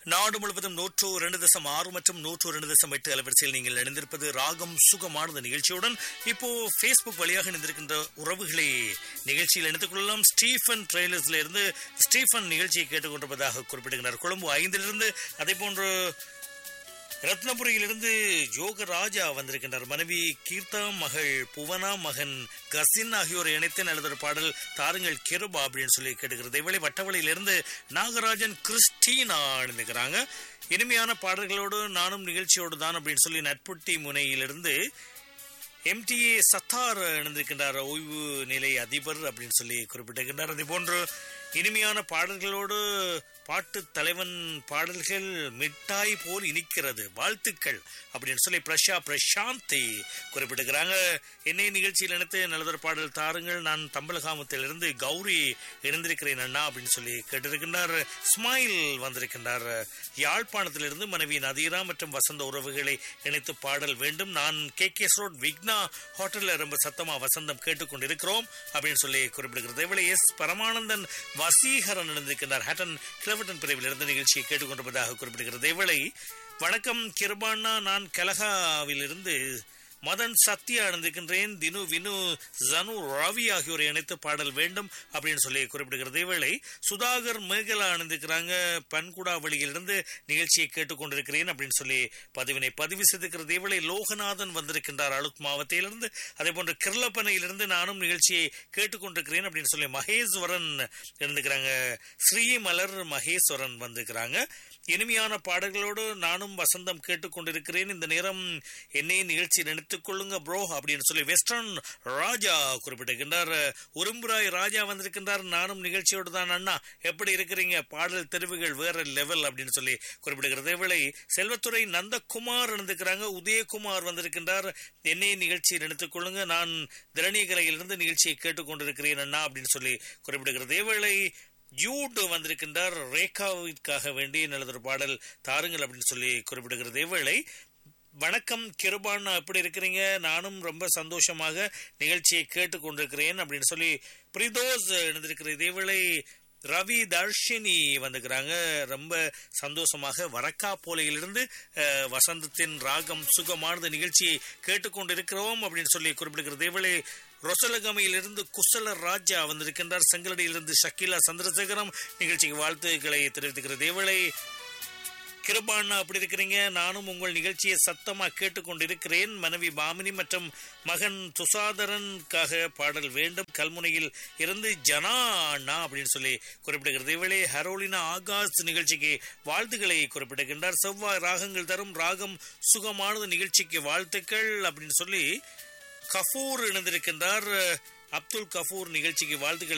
நாடு முழுவதும் நூற்று இரண்டு தசம் ஆறு மற்றும் நூற்று இரண்டு தசம் எட்டு அலைவரிசையில் நீங்கள் இணைந்திருப்பது ராகம் சுகமானது நிகழ்ச்சியுடன் இப்போ ஃபேஸ்புக் வழியாக இணைந்திருக்கின்ற உறவுகளை நிகழ்ச்சியில் இணைத்துக் கொள்ளலாம் ஸ்டீஃபன் ட்ரெய்லர்ஸ்ல இருந்து ஸ்டீஃபன் நிகழ்ச்சியை கேட்டுக்கொண்டிருப்பதாக குறிப்பிடுகிறார் கொழும்பு ஐந்திலிருந்து அதே போன்று ரத்னபுரியிலிருந்து யோகராஜா வந்திருக்கின்றார் மனைவி கீர்த்தா மகள் புவனா மகன் கசின் ஆகியோர் இணைத்து நல்லதொரு பாடல் தாருங்கள் கிருபா அப்படின்னு சொல்லி கேட்டுக்கிறது இவளை வட்டவளையிலிருந்து நாகராஜன் கிறிஸ்டீனா அணிந்துக்கிறாங்க இனிமையான பாடல்களோடு நானும் நிகழ்ச்சியோடு தான் அப்படின்னு சொல்லி நட்புட்டி முனையிலிருந்து எம்டிஏ சத்தார் இணைந்திருக்கின்றார் ஓய்வு நிலை அதிபர் அப்படின்னு சொல்லி குறிப்பிட்டிருக்கின்றார் அதே போன்று இனிமையான பாடல்களோடு பாட்டு தலைவன் பாடல்கள் மிட்டாய் போல் இனிக்கிறது வாழ்த்துக்கள் அப்படின்னு சொல்லி பிரஷா பிரசாந்தி குறிப்பிட்டிருக்கிறாங்க என்னை நிகழ்ச்சியில் நினைத்து நல்லதொரு பாடல் தாருங்கள் நான் தம்பலகாமத்திலிருந்து கௌரி இணைந்திருக்கிறேன் அண்ணா அப்படின்னு சொல்லி கேட்டிருக்கின்றார் ஸ்மைல் வந்திருக்கின்றார் யாழ்ப்பாணத்திலிருந்து மனைவி நதீரா மற்றும் வசந்த உறவுகளை இணைத்து பாடல் வேண்டும் நான் கே கே ரோட் விக்னா ஹோட்டல்ல ரொம்ப சத்தமா வசந்தம் கேட்டுக்கொண்டிருக்கிறோம் அப்படின்னு சொல்லி குறிப்பிடுகிறது இவளை எஸ் பரமானந்தன் வசீகரன் இணைந்திருக்கின்றார் ஹேட்டன் கிளவட்டன் பிரிவில் இருந்து நிகழ்ச்சியை கேட்டுக்கொண்டிருப்பதாக குறிப்பிடுகிறது இவளை வணக்கம் கிருபாண்ணா நான் கலகாவிலிருந்து மதன் சத்யா அணிந்திருக்கின்றேன் தினு வினு ஜனு ரவி ஆகியோரை இணைத்து பாடல் வேண்டும் அப்படின்னு சொல்லி குறிப்பிடுகிறது இவளை சுதாகர் மேகலா அணிந்திருக்கிறாங்க பன்குடா வழியிலிருந்து நிகழ்ச்சியை கேட்டுக்கொண்டிருக்கிறேன் அப்படின்னு சொல்லி பதிவினை பதிவு செய்திருக்கிறது இவளை லோகநாதன் வந்திருக்கின்றார் அழுக் மாவட்டத்திலிருந்து அதே போன்று கிருளப்பனையிலிருந்து நானும் நிகழ்ச்சியை கேட்டுக்கொண்டிருக்கிறேன் அப்படின்னு சொல்லி மகேஸ்வரன் இருந்துக்கிறாங்க ஸ்ரீமலர் மகேஸ்வரன் வந்திருக்கிறாங்க இனிமையான பாடல்களோடு நானும் வசந்தம் கேட்டுக்கொண்டிருக்கிறேன் இந்த நேரம் என்னை நிகழ்ச்சி நினைத்துக் கொள்ளுங்க ப்ரோ அப்படின்னு சொல்லி வெஸ்டர்ன் ராஜா குறிப்பிட்டிருக்கின்றார் உரும்புராய் ராஜா வந்திருக்கின்றார் நானும் நிகழ்ச்சியோடு தான் அண்ணா எப்படி இருக்கிறீங்க பாடல் தெரிவுகள் வேற லெவல் அப்படின்னு சொல்லி குறிப்பிடுகிறது இவளை செல்வத்துறை நந்தகுமார் இருந்திருக்கிறாங்க உதயகுமார் வந்திருக்கின்றார் என்னை நிகழ்ச்சி நினைத்துக் கொள்ளுங்க நான் திரணிகரையிலிருந்து நிகழ்ச்சியை கேட்டுக்கொண்டிருக்கிறேன் அண்ணா அப்படின்னு சொல்லி குறிப்பிடுகிறது இவளை ஜூட் வந்திருக்கின்றார் ரேகாவிற்காக வேண்டி நல்லதொரு பாடல் தாருங்கள் அப்படின்னு சொல்லி குறிப்பிடுகிறது இவளை வணக்கம் கிருபான் எப்படி இருக்கிறீங்க நானும் ரொம்ப சந்தோஷமாக நிகழ்ச்சியை கேட்டுக்கொண்டிருக்கிறேன் அப்படின்னு சொல்லி பிரிதோஸ் எழுந்திருக்கிற இதேவேளை ரவி தர்ஷினி வந்துக்கிறாங்க ரொம்ப சந்தோஷமாக வரக்கா போலையிலிருந்து வசந்தத்தின் ராகம் சுகமானது நிகழ்ச்சியை கேட்டுக்கொண்டிருக்கிறோம் அப்படின்னு சொல்லி குறிப்பிடுகிறது இவளை ரொசலகமையிலிருந்து குசல ராஜா வந்திருக்கின்றார் செங்கலடியிலிருந்து ஷக்கீலா சந்திரசேகரம் நிகழ்ச்சிக்கு வாழ்த்துக்களை தெரிவித்துக்கிறது இவளை கிருபாண்ணா அப்படி இருக்கிறீங்க நானும் உங்கள் நிகழ்ச்சியை சத்தமா கேட்டுக்கொண்டிருக்கிறேன் மனைவி பாமினி மற்றும் மகன் துசாதரனுக்காக பாடல் வேண்டும் கல்முனையில் இருந்து ஜனா அண்ணா அப்படின்னு சொல்லி குறிப்பிடுகிறது இவளே ஹரோலினா ஆகாஷ் நிகழ்ச்சிக்கு வாழ்த்துக்களை குறிப்பிடுகின்றார் செவ்வாய் ராகங்கள் தரும் ராகம் சுகமானது நிகழ்ச்சிக்கு வாழ்த்துக்கள் அப்படின்னு சொல்லி கஃபூர் இணைந்திருக்கின்றார் அப்துல் கஃபூர் நிகழ்ச்சிக்கு வாழ்த்துக்களை